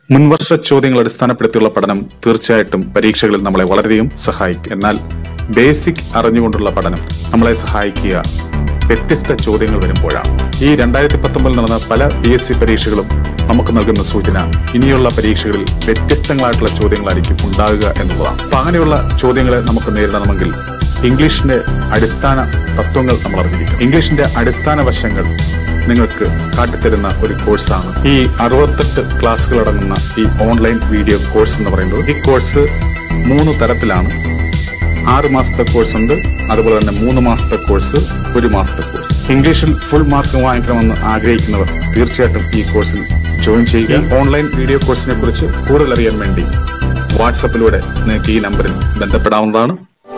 മുൻവർഷ ചോദ്യങ്ങൾ അടിസ്ഥാനപ്പെടുത്തിയുള്ള പഠനം തീർച്ചയായിട്ടും പരീക്ഷകളിൽ നമ്മളെ വളരെയധികം സഹായിക്കും എന്നാൽ ബേസിക് അറിഞ്ഞുകൊണ്ടുള്ള പഠനം നമ്മളെ സഹായിക്കുക വ്യത്യസ്ത ചോദ്യങ്ങൾ വരുമ്പോഴാണ് ഈ രണ്ടായിരത്തി പത്തൊമ്പതിൽ നടന്ന പല പി എസ് സി പരീക്ഷകളും നമുക്ക് നൽകുന്ന സൂചന ഇനിയുള്ള പരീക്ഷകളിൽ വ്യത്യസ്തങ്ങളായിട്ടുള്ള ചോദ്യങ്ങളായിരിക്കും ഉണ്ടാകുക എന്നുള്ളതാണ് അപ്പൊ അങ്ങനെയുള്ള ചോദ്യങ്ങളെ നമുക്ക് നേരിടണമെങ്കിൽ ഇംഗ്ലീഷിന്റെ അടിസ്ഥാന തത്വങ്ങൾ നമ്മൾ അറിഞ്ഞിരിക്കും ഇംഗ്ലീഷിന്റെ അടിസ്ഥാന വശങ്ങൾ നിങ്ങൾക്ക് കാട്ടിത്തരുന്ന ഒരു കോഴ്സാണ് ഈ അറുപത്തെട്ട് ക്ലാസ്സുകൾ അടങ്ങുന്ന ഈ ഓൺലൈൻ വീഡിയോ കോഴ്സ് എന്ന് പറയുന്നത് ഈ കോഴ്സ് മൂന്ന് തരത്തിലാണ് ആറ് മാസത്തെ കോഴ്സ് ഉണ്ട് അതുപോലെ തന്നെ മൂന്ന് മാസത്തെ കോഴ്സ് ഒരു മാസത്തെ കോഴ്സ് ഇംഗ്ലീഷിൽ ഫുൾ മാർക്ക് വാങ്ങിക്കണമെന്ന് ആഗ്രഹിക്കുന്നവർ തീർച്ചയായിട്ടും ഈ കോഴ്സിൽ ജോയിൻ ചെയ്യുക ഓൺലൈൻ വീഡിയോ കോഴ്സിനെ കുറിച്ച് കൂടുതൽ അറിയാൻ വേണ്ടി വാട്സപ്പിലൂടെ നിങ്ങൾക്ക് ഈ നമ്പറിൽ ബന്ധപ്പെടാവുന്നതാണ്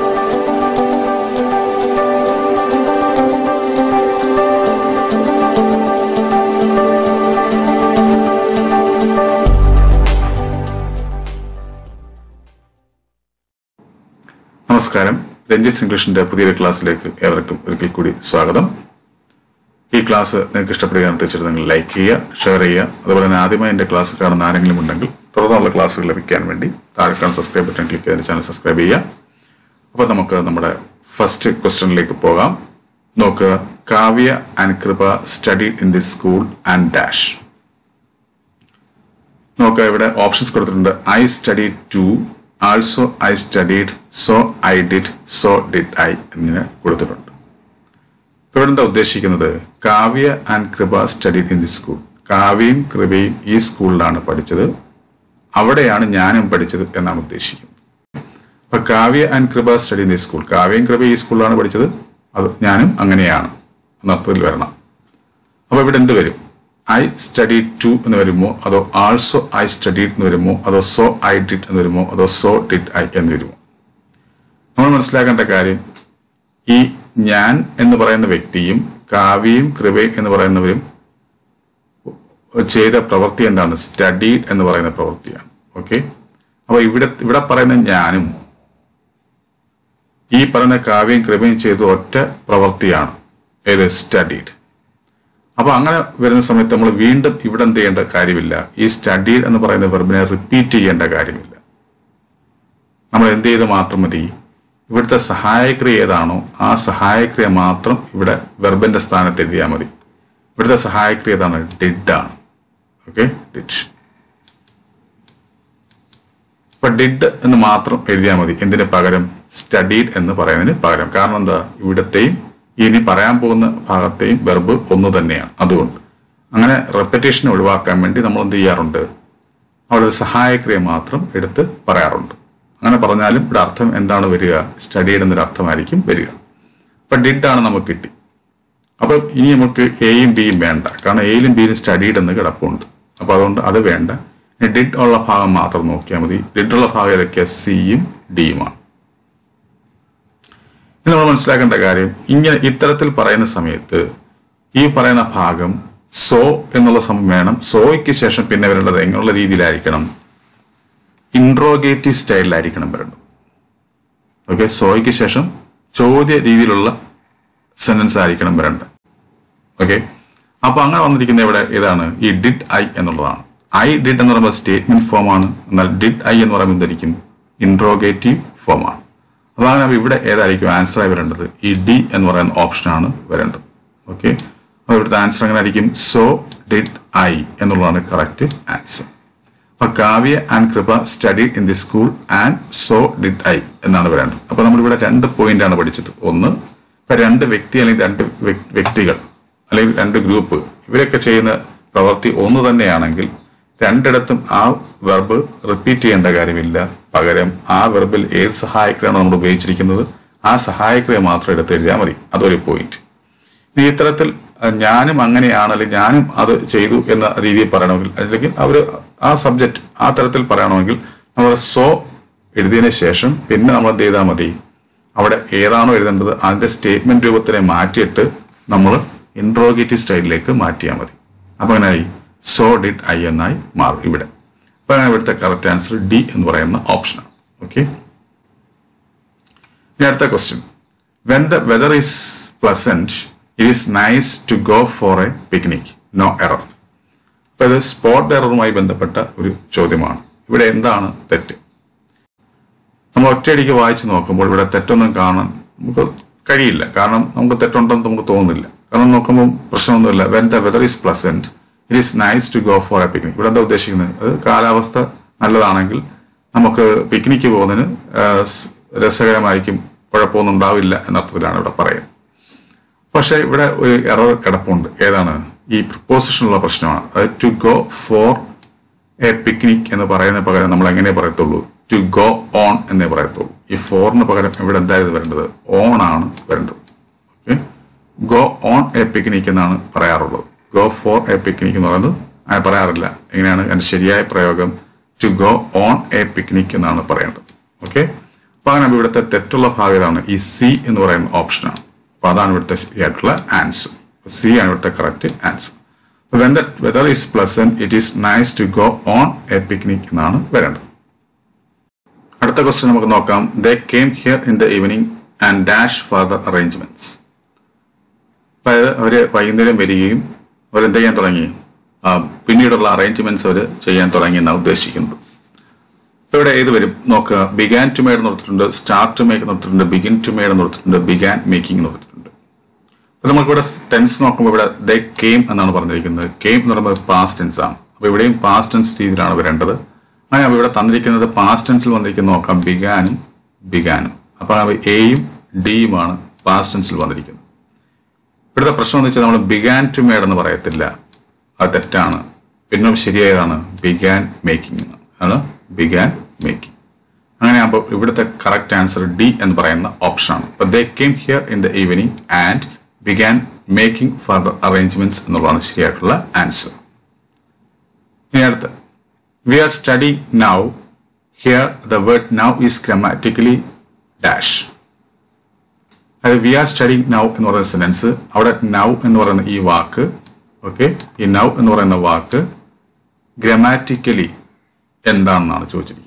നമസ്കാരം രഞ്ജിത്ത് ഇംഗ്ലീഷിന്റെ പുതിയൊരു ക്ലാസ്സിലേക്ക് ഏവർക്കും ഒരിക്കൽ കൂടി സ്വാഗതം ഈ ക്ലാസ് നിങ്ങൾക്ക് ഇഷ്ടപ്പെടുകയാണ് തീർച്ചയായിട്ടും നിങ്ങൾ ലൈക്ക് ചെയ്യുക ഷെയർ ചെയ്യുക അതുപോലെ തന്നെ ആദ്യമായി എന്റെ ക്ലാസ് കാണുന്ന ആരെങ്കിലും ഉണ്ടെങ്കിൽ തുടർന്നുള്ള ക്ലാസ്സുകൾ ലഭിക്കാൻ വേണ്ടി താഴെ കാണുന്ന സബ്സ്ക്രൈബ് ബട്ടൺ ക്ലിക്ക് ചെയ്ത് ചാനൽ സബ്സ്ക്രൈബ് ചെയ്യുക അപ്പോൾ നമുക്ക് നമ്മുടെ ഫസ്റ്റ് ക്വസ്റ്റ്യനിലേക്ക് പോകാം നോക്കുക Kavya and Kripa study in the school and dash നോക്കുക ഇവിടെ ഓപ്ഷൻസ് കൊടുത്തിട്ടുണ്ട് I study too also I studied so I did so did I എന്നിങ്ങനെ കൊടുത്തിട്ടുണ്ട് ഇപ്പൊ ഇവിടെ എന്താ ഉദ്ദേശിക്കുന്നത് Kavya and Kripa studied in the school കാവ്യയും കൃപയും ഈ സ്കൂളിലാണ് പഠിച്ചത് അവിടെയാണ് ഞാനും പഠിച്ചത് എന്നാണ് ഉദ്ദേശിക്കുന്നത് അപ്പൊ Kavya and Kripa study in the school കാവ്യയും കൃപ ഈ സ്കൂളിലാണ് പഠിച്ചത് അത് ഞാനും അങ്ങനെയാണ് എന്നർത്ഥത്തിൽ വരണം അപ്പൊ ഇവിടെ എന്ത് വരും ഐ സ്റ്റഡി ടു എന്ന് വരുമോ അതോ ആൾസോ ഐ സ്റ്റഡീഡ് എന്ന് വരുമോ അതോ സോ ഐ ഡിഡ് എന്ന് വരുമോ അതോ സോ ഡിഡ് ഐ എന്ന് വരുമോ നമ്മൾ മനസ്സിലാക്കേണ്ട കാര്യം ഈ ഞാൻ എന്ന് പറയുന്ന വ്യക്തിയും കാവ്യയും കൃപയും എന്ന് പറയുന്നവരും ചെയ്ത പ്രവൃത്തി എന്താണ് സ്റ്റഡീഡ് എന്ന് പറയുന്ന പ്രവൃത്തിയാണ് ഓക്കെ അപ്പൊ ഇവിടെ ഇവിടെ പറയുന്ന ഞാനും ഈ പറയുന്ന കാവ്യയും കൃപയും ചെയ്ത ഒറ്റ പ്രവൃത്തിയാണ് ഏത് സ്റ്റഡീഡ് അപ്പൊ അങ്ങനെ വരുന്ന സമയത്ത് നമ്മൾ വീണ്ടും ഇവിടെ എന്ത് ചെയ്യേണ്ട കാര്യമില്ല ഈ സ്റ്റഡീഡ് എന്ന് പറയുന്ന വെർബിനെ റിപ്പീറ്റ് ചെയ്യേണ്ട കാര്യമില്ല നമ്മൾ എന്ത് ചെയ്ത് മാത്രം മതി ഇവിടുത്തെ സഹായക്രിയ ഏതാണോ ആ സഹായക്രിയ മാത്രം ഇവിടെ വെർബിന്റെ സ്ഥാനത്ത് എഴുതിയാൽ മതി ഇവിടുത്തെ സഹായക്രിയ ഏതാണ് ഡിഡ് ആണ് ഓക്കെ ഡിഡ് ഇപ്പൊ ഡിഡ് എന്ന് മാത്രം എഴുതിയാൽ മതി എന്തിന് പകരം സ്റ്റഡീഡ് എന്ന് പറയുന്നതിന് പകരം കാരണം എന്താ ഇവിടത്തെയും ഇനി പറയാൻ പോകുന്ന ഭാഗത്തെയും വെർബ് ഒന്ന് തന്നെയാണ് അതുകൊണ്ട് അങ്ങനെ റെപ്പറ്റേഷൻ ഒഴിവാക്കാൻ വേണ്ടി നമ്മൾ എന്ത് ചെയ്യാറുണ്ട് അവിടെ ഒരു സഹായക്രിയ മാത്രം എടുത്ത് പറയാറുണ്ട് അങ്ങനെ പറഞ്ഞാലും ഇവിടെ അർത്ഥം എന്താണ് വരിക സ്റ്റഡീഡ് എന്നൊരു അർത്ഥമായിരിക്കും വരിക അപ്പൊ ഡിഡ് ആണ് നമുക്ക് കിട്ടി അപ്പൊ ഇനി നമുക്ക് എയും ബിയും വേണ്ട കാരണം എയിലും ബിയിലും സ്റ്റഡീഡ് എന്ന് കിടപ്പുണ്ട് അപ്പൊ അതുകൊണ്ട് അത് വേണ്ട ഡിഡ് ഉള്ള ഭാഗം മാത്രം നോക്കിയാൽ മതി ഡിഡ് ഉള്ള ഭാഗം ഏതൊക്കെയാ സിയും ഡിയുമാണ് ഇത് നമ്മൾ മനസ്സിലാക്കേണ്ട കാര്യം ഇങ്ങനെ ഇത്തരത്തിൽ പറയുന്ന സമയത്ത് ഈ പറയുന്ന ഭാഗം സോ എന്നുള്ള സംഭവം വേണം സോയ്ക്ക് ശേഷം പിന്നെ വരേണ്ടത് എങ്ങനെയുള്ള രീതിയിലായിരിക്കണം ഇൻട്രോഗേറ്റീവ് സ്റ്റൈലിലായിരിക്കണം വരേണ്ടത് ഓക്കെ സോയ്ക്ക് ശേഷം ചോദ്യ രീതിയിലുള്ള സെന്റൻസ് ആയിരിക്കണം വരേണ്ടത് ഓക്കെ അപ്പൊ അങ്ങനെ വന്നിരിക്കുന്ന ഇവിടെ ഏതാണ് ഈ ഡിഡ് ഐ എന്നുള്ളതാണ് ഐ ഡിഡ് എന്ന് പറയുമ്പോൾ സ്റ്റേറ്റ്മെന്റ് ഫോം ആണ് എന്നാൽ ഡിഡ് ഐ എന്ന് പറയുമ്പോൾ എന്തായിരിക്കും ഇൻട്രോഗേറ്റീവ് ഫോം ആണ് അപ്പൊ അങ്ങനെ അപ്പൊ ഇവിടെ ഏതായിരിക്കും ആൻസർ ആയി വരേണ്ടത് ഈ ഡി എന്ന് പറയുന്ന ഓപ്ഷനാണ് വരേണ്ടത് ഓക്കെ അപ്പൊ ഇവിടുത്തെ ആൻസർ എങ്ങനെ ആയിരിക്കും സോ ഡിഡ് ഐ എന്നുള്ളതാണ് കറക്റ്റ് ആൻസർ അപ്പൊ Kavya and Kripa study in the school and so did I എന്നാണ് വരേണ്ടത് അപ്പൊ നമ്മളിവിടെ രണ്ട് പോയിന്റ് ആണ് പഠിച്ചത് ഒന്ന് ഇപ്പൊ രണ്ട് വ്യക്തി അല്ലെങ്കിൽ രണ്ട് വ്യക്- വ്യക്തികൾ അല്ലെങ്കിൽ രണ്ട് ഗ്രൂപ്പ് ഇവരൊക്കെ ചെയ്യുന്ന പ്രവൃത്തി ഒന്ന് തന്നെയാണെങ്കിൽ രണ്ടിടത്തും ആ വെർബ് റിപ്പീറ്റ് ചെയ്യേണ്ട കാര്യമില്ല പകരം ആ വെർബിൽ ഏത് സഹായക്രിയാണ് നമ്മൾ ഉപയോഗിച്ചിരിക്കുന്നത് ആ സഹായക്രിയ മാത്രം എടുത്ത് എഴുതിയാൽ മതി അതൊരു പോയിന്റ് ഇനി ഇത്തരത്തിൽ അഹ് ഞാനും അങ്ങനെയാണ് അല്ലെങ്കിൽ ഞാനും അത് ചെയ്തു എന്ന രീതിയിൽ പറയണമെങ്കിൽ അല്ലെങ്കിൽ അവർ ആ സബ്ജക്റ്റ് ആ തരത്തിൽ പറയണമെങ്കിൽ നമ്മൾ സോ എഴുതിയതിനു ശേഷം പിന്നെ നമ്മൾ എന്ത് ചെയ്താൽ മതി അവിടെ ഏതാണോ എഴുതേണ്ടത് അതിന്റെ സ്റ്റേറ്റ്മെന്റ് രൂപത്തിനെ മാറ്റിയിട്ട് നമ്മൾ ഇൻട്രോഗേറ്റീവ് സ്റ്റൈലിലേക്ക് മാറ്റിയാൽ മതി അപ്പൊ അങ്ങനെയായി സോ ഡിഡ് ഐ എന്നായി മാറും ഇവിടെ അപ്പൊ അങ്ങനെ ഇവിടുത്തെ കറക്റ്റ് ആൻസർ ഡി എന്ന് പറയുന്ന ഓപ്ഷനാണ് ഓക്കെ ഇനി അടുത്ത question when the weather is pleasant it is nice to go for a picnic no error അപ്പൊ ഇത് സ്പോട്ട് എററുമായി ബന്ധപ്പെട്ട ഒരു ചോദ്യമാണ് ഇവിടെ എന്താണ് തെറ്റ് നമ്മൾ ഒറ്റയടിക്ക് വായിച്ചു നോക്കുമ്പോൾ ഇവിടെ തെറ്റൊന്നും കാണാൻ നമുക്ക് കഴിയില്ല കാരണം നമുക്ക് തെറ്റുണ്ടെന്ന് നമുക്ക് തോന്നുന്നില്ല കാരണം നോക്കുമ്പോൾ പ്രശ്നമൊന്നുമില്ല when the weather is pleasant it is nice to go for a picnic ഇവിടെ എന്താ ഉദ്ദേശിക്കുന്നത് അത് കാലാവസ്ഥ നല്ലതാണെങ്കിൽ നമുക്ക് പിക്നിക്ക് പോകുന്നതിന് ആ, സ് രസകരമായിരിക്കും കുഴപ്പമൊന്നും ഉണ്ടാവില്ല എന്നർത്ഥത്തിലാണ് ഇവിടെ പറയുന്നത് പക്ഷെ ഇവിടെ ഒരു എറർ കിടപ്പുണ്ട് ഏതാണ് ഈ പ്രപ്പോസിഷനുള്ള പ്രശ്നമാണ് അതായത് to go for a picnic എന്ന് പറയുന്ന പകരം നമ്മൾ എങ്ങനെ പറയത്തുള്ളൂ ടു ഗോ ഓൺ എന്നേ പറയത്തുള്ളൂ ഈ ഫോറിന് പകരം ഇവിടെ എന്തായിരുന്നു വരേണ്ടത് ഓൺ ആണ് വരേണ്ടത് okay go on a picnic എന്നാണ് പറയാറുള്ളത് ഗോ ഫോർ എ പിക്നിക് എന്ന് പറയുന്നത് അങ്ങനെ പറയാറില്ല എങ്ങനെയാണ് അതിന്റെ ശരിയായ പ്രയോഗം to go on a picnic എന്നാണ് പറയേണ്ടത് ഓക്കെ അപ്പൊ അങ്ങനെ ഇവിടുത്തെ തെറ്റുള്ള ഭാഗം ഇതാണ് ഈ സി എന്ന് പറയുന്ന ഓപ്ഷനാണ് അപ്പൊ അതാണ് ഇവിടുത്തെ ശരിയായിട്ടുള്ള ആൻസർ സി ആണ് ഇവിടുത്തെ correct answer when the weather is pleasant it is nice to go on a picnic എന്നാണ് വരേണ്ടത് അടുത്ത ക്വസ്റ്റ്യൻ നമുക്ക് നോക്കാം they came here in the evening and dash for the arrangements അതായത് അവര് വൈകുന്നേരം വരികയും അവരെന്ത് ചെയ്യാൻ തുടങ്ങി ആ, പിന്നീടുള്ള അറേഞ്ച്മെന്റ്സ് അവർ ചെയ്യാൻ തുടങ്ങി എന്നാണ് ഉദ്ദേശിക്കുന്നത് ഇപ്പൊ ഇവിടെ ഏത് വരും നോക്കുക ബിഗാൻ ടു മേഡ് കൊടുത്തിട്ടുണ്ട് സ്റ്റാർട്ട് ടു മേക്ക് കൊടുത്തിട്ടുണ്ട് ബിഗിൻ ടു മേഡ് കൊടുത്തിട്ടുണ്ട് ബിഗാൻ മേക്കിംഗ് കൊടുത്തിട്ടുണ്ട് അപ്പൊ നമുക്കിവിടെ ടെൻസ് നോക്കുമ്പോൾ ഇവിടെ ദേ കെയിം എന്നാണ് പറഞ്ഞിരിക്കുന്നത് കെയിം എന്ന് പറയുമ്പോൾ പാസ്റ്റ് ടെൻസ് ആണ് അപ്പൊ ഇവിടെയും പാസ്റ്റ് ടെൻസ് രീതിയിലാണ് വരേണ്ടത് അങ്ങനെ അപ്പൊ ഇവിടെ തന്നിരിക്കുന്നത് പാസ്റ്റ് ടെൻസിൽ വന്നിരിക്കുന്ന നോക്കാം ബിഗാനും ബിഗാനും അപ്പൊ എയും ഡിയുമാണ് പാസ്റ്റ് ടെൻസിൽ വന്നിരിക്കുന്നത് ഇവിടുത്തെ പ്രശ്നം എന്ന് വെച്ചാൽ നമ്മൾ ബിഗാൻ ടു മേഡ് എന്ന് പറയത്തില്ല അത് തെറ്റാണ് പിന്നെ ശരിയായതാണ് ബിഗാൻ മേക്കിംഗ് ആണ് ബിഗാൻ മേക്കിംഗ് അങ്ങനെയാകുമ്പോൾ ഇവിടുത്തെ കറക്റ്റ് ആൻസർ ഡി എന്ന് പറയുന്ന ഓപ്ഷനാണ് അപ്പൊ they came here in the evening and began making further arrangements എന്നുള്ളതാണ് ശരിയായിട്ടുള്ള ആൻസർ ഇനി അടുത്ത് we are study now here the word now is grammatically dash അതായത് വി ആർ സ്റ്റഡിങ് നൗ എന്ന് പറയുന്ന സെന്റൻസ് അവിടെ നൗ എന്ന് പറയുന്ന ഈ വാക്ക് ഓക്കെ ഈ നൗ എന്ന് പറയുന്ന വാക്ക് ഗ്രമാറ്റിക്കലി എന്താണെന്നാണ് ചോദിച്ചിരിക്കുന്നത്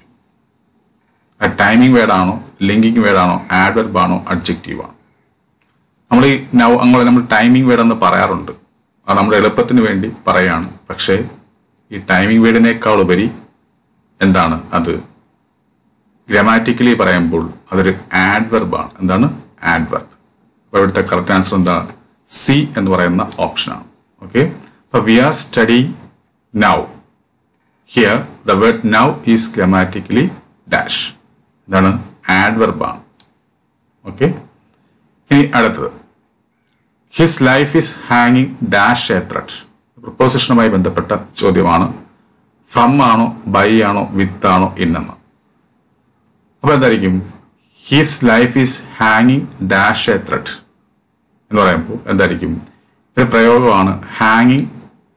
ആ ടൈമിംഗ് വേർഡാണോ ലിങ്കിങ് വേർഡാണോ ആഡ്വർബ് ആണോ അഡ്ജക്റ്റീവ് ആണോ നമ്മൾ ഈ നൗ അങ്ങനെ നമ്മൾ ടൈമിംഗ് വേർഡ് എന്ന് പറയാറുണ്ട് അത് നമ്മുടെ എളുപ്പത്തിന് വേണ്ടി പറയാണ് പക്ഷേ ഈ ടൈമിംഗ് വേർഡിനേക്കാൾ ഉപരി എന്താണ് അത് ഗ്രാമാറ്റിക്കലി പറയുമ്പോൾ അതൊരു ആഡ്വർബ് ആണ് എന്താണ് ആഡ്വർബ് അപ്പൊ ഇവിടുത്തെ കറക്റ്റ് ആൻസർ എന്താണ് സി എന്ന് പറയുന്ന ഓപ്ഷനാണ് ഓക്കെ അപ്പൊ we are study now here the word now is grammatically dash എന്താണ് ആഡ്വർബ് ആണ് ഓക്കെ ഇനി അടുത്തത് ഹിസ് ലൈഫ് ഈസ് ഹാങ്ങിങ് ഡാഷ് എ ത്രെഡ് പ്രപ്പോസിഷനുമായി ബന്ധപ്പെട്ട ചോദ്യമാണ് ഫ്രം ആണോ ബൈ ആണോ വിത്ത് ആണോ ഇൻ എന്ന് അപ്പൊ എന്തായിരിക്കും ഹിസ് ലൈഫ് ഈസ് ഹാങ്ങിങ് ഡാഷ് എ ത്രെഡ് എന്ന് പറയുമ്പോൾ എന്തായിരിക്കും ഒരു പ്രയോഗമാണ് ഹാങ്ങിങ്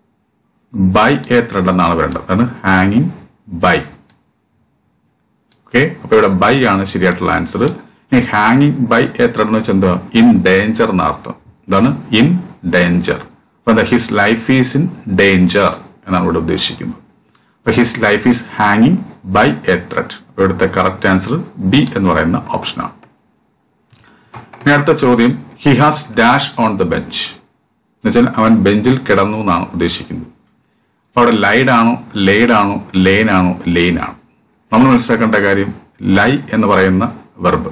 ബൈ എ ത്രെഡ് എന്നാണ് വരേണ്ടത് അതാണ് ഹാങ്ങിങ് ബൈ ഓക്കെ അപ്പൊ ഇവിടെ ബൈ ആണ് ശരിയായിട്ടുള്ള ആൻസർ ഇനി ഹാങ്ങിങ് ബൈ എ ത്രെഡ് എന്ന് വെച്ചാൽ എന്താ ഇൻ ഡേഞ്ചർ എന്നർത്ഥം എന്താണ് ഇൻ ഡേഞ്ചർ അപ്പൊ എന്താ his life is in danger എന്നാണ് ഇവിടെ ഉദ്ദേശിക്കുന്നത് അപ്പൊ ഹിസ് ലൈഫ് ഈസ് ഹാങ്ങിങ് ബൈ എ ത്രെഡ് ഇവിടുത്തെ കറക്റ്റ് ആൻസർ ബി എന്ന് പറയുന്ന ഓപ്ഷനാണ് ഇനി അടുത്ത ചോദ്യം he has dash on the bench എന്നുവെച്ചാൽ അവൻ ബെഞ്ചിൽ കിടന്നു എന്നാണ് ഉദ്ദേശിക്കുന്നത് അപ്പൊ അവിടെ ലൈഡ് ആണോ ലേഡ് ആണോ ലെയിൻ ആണോ ലെയിൻ ആണോ നമ്മൾ മനസ്സിലാക്കേണ്ട കാര്യം ലൈ എന്ന് പറയുന്ന വെർബ്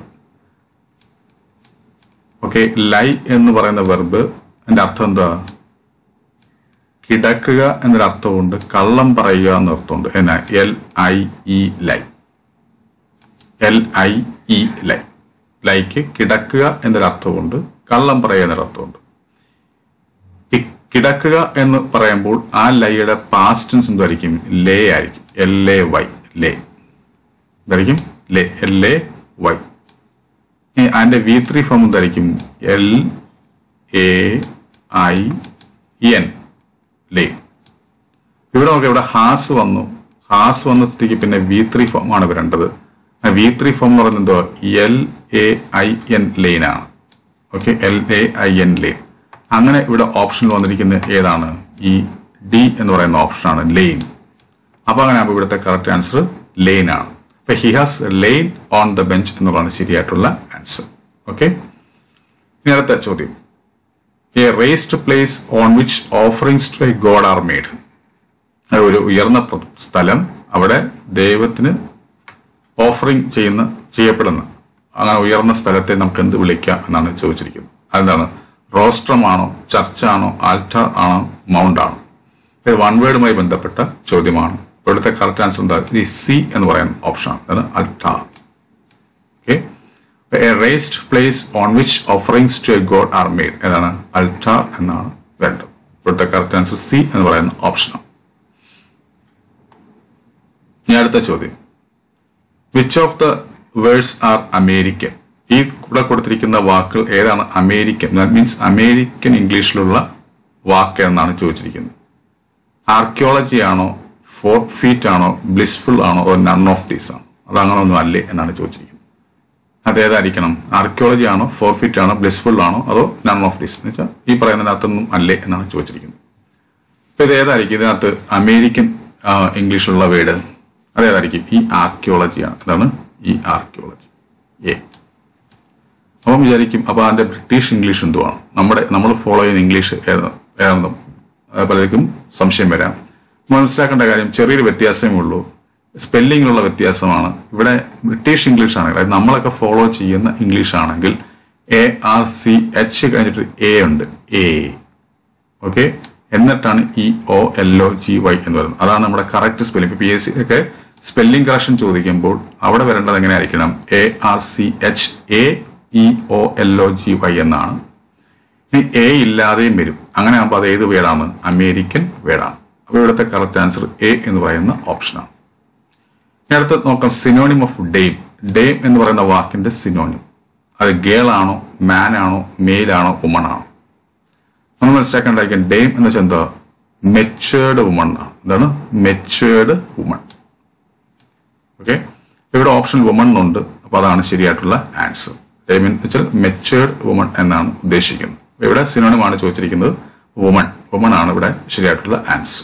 ഓക്കെ ലൈ എന്ന് പറയുന്ന വെർബ് അതിന്റെ അർത്ഥം എന്താ കിടക്കുക എന്നൊരു അർത്ഥമുണ്ട് കള്ളം പറയുക എന്ന അർത്ഥമുണ്ട് എന്നാ L I E lie L I E lie like കിടക്കുക എന്നൊരു അർത്ഥമുണ്ട് കള്ളം പറയുക എന്നൊരു അർത്ഥമുണ്ട് ഈ കിടക്കുക എന്ന് പറയുമ്പോൾ ആ ലൈയുടെ പാസ്റ്റൻസ് എന്തായിരിക്കും ലേ ആയിരിക്കും എൽ എ വൈ ലേ എന്തായിരിക്കും ലേ എൽ എ വൈ അതിന്റെ വി ത്രീ ഫോം എന്തായിരിക്കും L A I N lay ഇവിടെ നോക്കാം ഇവിടെ ഹാസ് വന്നു ഹാസ് വന്ന സ്ഥിതിക്ക് പിന്നെ വി ത്രീ ഫോം ആണ് വരേണ്ടത് വി ത്രീ ഫോം എന്ന് പറയുന്നത് എന്തോ L A I N lain ആണ് okay L A I N lain അങ്ങനെ ഇവിടെ ഓപ്ഷനിൽ വന്നിരിക്കുന്നത് ഏതാണ് ഈ ഡി എന്ന് പറയുന്ന ഓപ്ഷനാണ് ലെയിൻ അപ്പൊ അങ്ങനെ ആകുമ്പോൾ ഇവിടുത്തെ കറക്റ്റ് ആൻസർ ലെയിൻ ആണ് അപ്പൊ he has lain on the bench എന്നുള്ളതാണ് ശരിയായിട്ടുള്ള ആൻസർ ഓക്കെ ഇനി അടുത്ത ചോദ്യം a raised place on which offerings to a god are made അത് ഒരു ഉയർന്ന പ്ര- സ്ഥലം അവിടെ ദൈവത്തിന് ഓഫറിങ് ചെയ്യുന്ന ചെയ്യപ്പെടുന്ന അങ്ങനെ ഉയർന്ന സ്ഥലത്തെ നമുക്ക് എന്ത് വിളിക്കാം എന്നാണ് ചോദിച്ചിരിക്കുന്നത് അതെന്താണ് റോസ്ട്രമാണോ ചർച്ചാണോ ആൽറ്റാർ ആണോ മൗണ്ട് ആണോ ഇത് വൺ വേർഡുമായി ബന്ധപ്പെട്ട ചോദ്യമാണ് ഇവിടുത്തെ കറക്റ്റ് ആൻസർ എന്താ ഈ സി എന്ന് പറയുന്ന ഓപ്ഷൻ അതാണ് altar okay a raised place on which offerings to a god are made ഏതാണ് അൾട്ടാർ എന്നാണ് വേണ്ടത് ഇവിടുത്തെ കറക്റ്റ് ആൻസർ സി എന്ന് പറയുന്ന ഓപ്ഷനാണ് ഇനി അടുത്ത ചോദ്യം which of the words are American ഈ ഇവിടെ കൊടുത്തിരിക്കുന്ന വാക്കുകൾ ഏതാണ് അമേരിക്കൻ ദാറ്റ് മീൻസ് അമേരിക്കൻ ഇംഗ്ലീഷിലുള്ള വാക്ക് എന്നാണ് ചോദിച്ചിരിക്കുന്നത് ആർക്കിയോളജി ആണോ ഫോർട്ട് ഫീറ്റ് ആണോ ബ്ലിസ്ഫുൾ ആണോ ഓർ നൺ ഓഫ് ദീസ് ആണോ അത് അങ്ങനെ ഒന്നും അല്ലേ എന്നാണ് ചോദിച്ചിരിക്കുന്നത് അതേതായിരിക്കണം ആർക്കിയോളജി ആണോ ഫോർഫിറ്റ് ആണോ ബ്ലിസ്ഫുൾ ആണോ അതോ നൺ ഓഫ് ദിസ് എന്ന് വെച്ചാൽ ഈ പറയുന്നതിനകത്തൊന്നും അല്ലേ എന്നാണ് ചോദിച്ചിരിക്കുന്നത് അപ്പൊ ഇത് ഏതായിരിക്കും ഇതിനകത്ത് അമേരിക്കൻ ആ, ഇംഗ്ലീഷിലുള്ള വേർഡ് അതേതായിരിക്കും ഈ ആർക്കിയോളജിയാണ് ഇതാണ് ഈ ആർക്കിയോളജി എ അപ്പം വിചാരിക്കും അപ്പൊ അതിന്റെ ബ്രിട്ടീഷ് ഇംഗ്ലീഷ് എന്തുവാണ് നമ്മുടെ നമ്മൾ ഫോളോ ചെയ്യുന്ന ഇംഗ്ലീഷ് ഏത- ഏതാണെന്നും അത് പലർക്കും സംശയം വരാം മനസ്സിലാക്കേണ്ട കാര്യം ചെറിയൊരു വ്യത്യാസമേ ഉള്ളൂ സ്പെല്ലിങ്ങിലുള്ള വ്യത്യാസമാണ് ഇവിടെ ബ്രിട്ടീഷ് ഇംഗ്ലീഷ് ആണെങ്കിൽ അതായത് നമ്മളൊക്കെ ഫോളോ ചെയ്യുന്ന ഇംഗ്ലീഷ് ആണെങ്കിൽ എ ആർ സി എച്ച് കഴിഞ്ഞിട്ട് എ ഉണ്ട് എ ഓക്കെ എന്നിട്ടാണ് E O L O G Y എന്ന് പറയുന്നത് അതാണ് നമ്മുടെ correct spelling P S C ഒക്കെ സ്പെല്ലിംഗ് കറക്ഷൻ ചോദിക്കുമ്പോൾ അവിടെ വരേണ്ടത് എങ്ങനെയായിരിക്കണം A R C H A E O L O G Y എന്നാണ് ഇനി എ ഇല്ലാതെയും വരും അങ്ങനെ ആകുമ്പോൾ അത് ഏത് വേർഡാണ് അമേരിക്കൻ വേർഡാണ് അപ്പോൾ ഇവിടുത്തെ കറക്റ്റ് ആൻസർ എ എന്ന് പറയുന്ന ഓപ്ഷനാണ് ഇനി അടുത്ത് നോക്കാം സിനോണിം ഓഫ് ഡെയിം ഡെയിം എന്ന് പറയുന്ന വാക്കിന്റെ സിനോണിം അത് ഗേൾ ആണോ മാൻ ആണോ മെയിൽ ആണോ വുമൺ ആണോ നമ്മൾ മനസ്സിലാക്കേണ്ടായിരിക്കും ഡെയിം എന്ന് വെച്ചാൽ എന്താ മെച്ചുവേർഡ് വുമൺ ആണ് എന്താണ് മെച്ചുവേർഡ് വുമൺ ഓക്കെ ഇവിടെ ഓപ്ഷൻ വുമൺ ഉണ്ട് അപ്പൊ അതാണ് ശരിയായിട്ടുള്ള ആൻസർ ഡെയിം എന്ന് വെച്ചാൽ മെച്ചുവേർഡ് വുമൺ എന്നാണ് ഉദ്ദേശിക്കുന്നത് അപ്പൊ ഇവിടെ സിനോണിം ആണ് ചോദിച്ചിരിക്കുന്നത് വുമൺ വുമൺ ആണ് ഇവിടെ ശരിയായിട്ടുള്ള ആൻസർ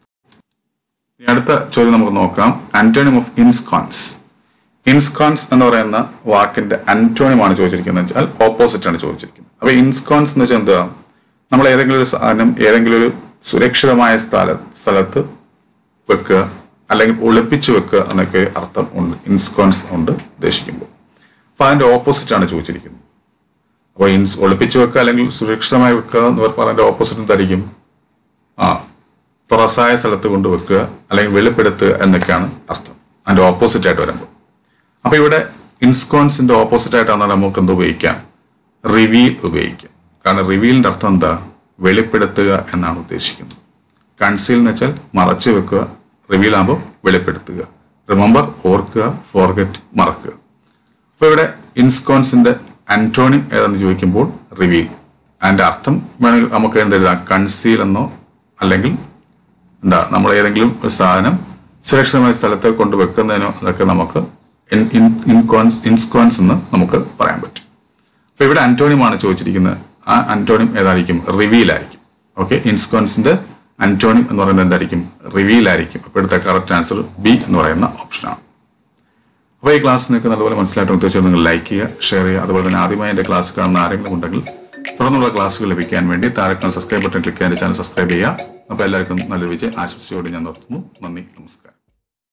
ഇനി അടുത്ത ചോദ്യം നമുക്ക് നോക്കാം ആന്റോണിം ഓഫ് ഇൻസ്കോൺസ് ഇൻസ്കോൺസ് എന്ന് പറയുന്ന വാക്കിന്റെ അന്റോണിമാണ് ചോദിച്ചിരിക്കുന്നത് വെച്ചാൽ ഓപ്പോസിറ്റ് ആണ് ചോദിച്ചിരിക്കുന്നത് അപ്പൊ ഇൻസ്കോൺസ് എന്ന് വെച്ചാൽ എന്താ നമ്മൾ ഏതെങ്കിലും ഒരു സാധനം ഏതെങ്കിലും ഒരു സുരക്ഷിതമായ സ്ഥല സ്ഥലത്ത് വെക്കുക അല്ലെങ്കിൽ ഒളിപ്പിച്ചു വെക്കുക എന്നൊക്കെ അർത്ഥം ഉണ്ട് ഇൻസ്കോൺസ് ഉണ്ട് ഉദ്ദേശിക്കുമ്പോൾ അപ്പൊ അതിന്റെ ഓപ്പോസിറ്റ് ആണ് ചോദിച്ചിരിക്കുന്നത് അപ്പോൾ ഇൻസ് ഒളിപ്പിച്ചു വെക്കുക അല്ലെങ്കിൽ സുരക്ഷിതമായി വെക്കുക എന്ന് പറഞ്ഞതിന്റെ ഓപ്പോസിറ്റ് എന്തായിരിക്കും ആ തുറസായ സ്ഥലത്ത് കൊണ്ട് വെക്കുക അല്ലെങ്കിൽ വെളിപ്പെടുത്തുക എന്നൊക്കെയാണ് അർത്ഥം അതിന്റെ ഓപ്പോസിറ്റ് ആയിട്ട് വരുമ്പോൾ അപ്പൊ ഇവിടെ ഇൻസ്കോൺസിന്റെ ഓപ്പോസിറ്റ് ആയിട്ടാണ് നമുക്ക് എന്ത് ഉപയോഗിക്കാം റിവീൽ ഉപയോഗിക്കാം കാരണം റിവീലിന്റെ അർത്ഥം എന്താ വെളിപ്പെടുത്തുക എന്നാണ് ഉദ്ദേശിക്കുന്നത് കൺസീൽ എന്ന് വെച്ചാൽ മറച്ചു വെക്കുക റിവീൽ ആകുമ്പോൾ വെളിപ്പെടുത്തുക റിമെമ്പർ ഓർക്കുക ഫോർഗറ്റ് മറക്കുക അപ്പൊ ഇവിടെ ഇൻസ്കോൺസിന്റെ അന്റോണിം ഏതാണെന്ന് ചോദിക്കുമ്പോൾ റിവീൽ അതിന്റെ അർത്ഥം വേണമെങ്കിൽ നമുക്ക് എന്തെഴുതാം കൺസീൽ എന്നോ അല്ലെങ്കിൽ എന്താ നമ്മൾ ഏതെങ്കിലും ഒരു സാധനം സുരക്ഷിതമായ സ്ഥലത്ത് കൊണ്ട് വെക്കുന്നതിനോ അതൊക്കെ നമുക്ക് ഇൻ- ഇൻ- ഇൻകോൺസ് ഇൻസ്കോൺസ് എന്ന് നമുക്ക് പറയാൻ പറ്റും അപ്പൊ ഇവിടെ അന്റോണിമാണ് ചോദിച്ചിരിക്കുന്നത് ആ അന്റോണിം ഏതായിരിക്കും റിവീൽ ആയിരിക്കും ഓക്കെ ഇൻസ്കോൺസിന്റെ അന്റോണിം എന്ന് പറയുന്നത് എന്തായിരിക്കും റിവീൽ ആയിരിക്കും അപ്പൊ ഇവിടുത്തെ കറക്റ്റ് ആൻസർ ബി എന്ന് പറയുന്ന ഓപ്ഷനാണ് അപ്പോൾ ഈ ക്ലാസ് നിങ്ങൾക്ക് നല്ലപോലെ മനസ്സിലായിട്ട് തീർച്ചയായും നിങ്ങൾ ലൈക്ക് ചെയ്യുക ഷെയർ ചെയ്യുക അതുപോലെ തന്നെ ആദ്യമായി എൻ്റെ ക്ലാസ് കാണുന്ന ആരെങ്കിലും ഉണ്ടെങ്കിൽ തുടർന്നുള്ള ക്ലാസ്സുകൾ ലഭിക്കാൻ വേണ്ടി താഴെ സബ്സ്ക്രൈബ് ബട്ടൺ ക്ലിക്ക് ചെയ്യാൻ ചാനൽ സബ്സ്ക്രൈബ് ചെയ്യുക അപ്പോൾ എല്ലാവർക്കും നല്ലൊരു വിജയം ആശംസയോടെ ഞാൻ നിർത്തുന്നു നന്ദി നമസ്കാരം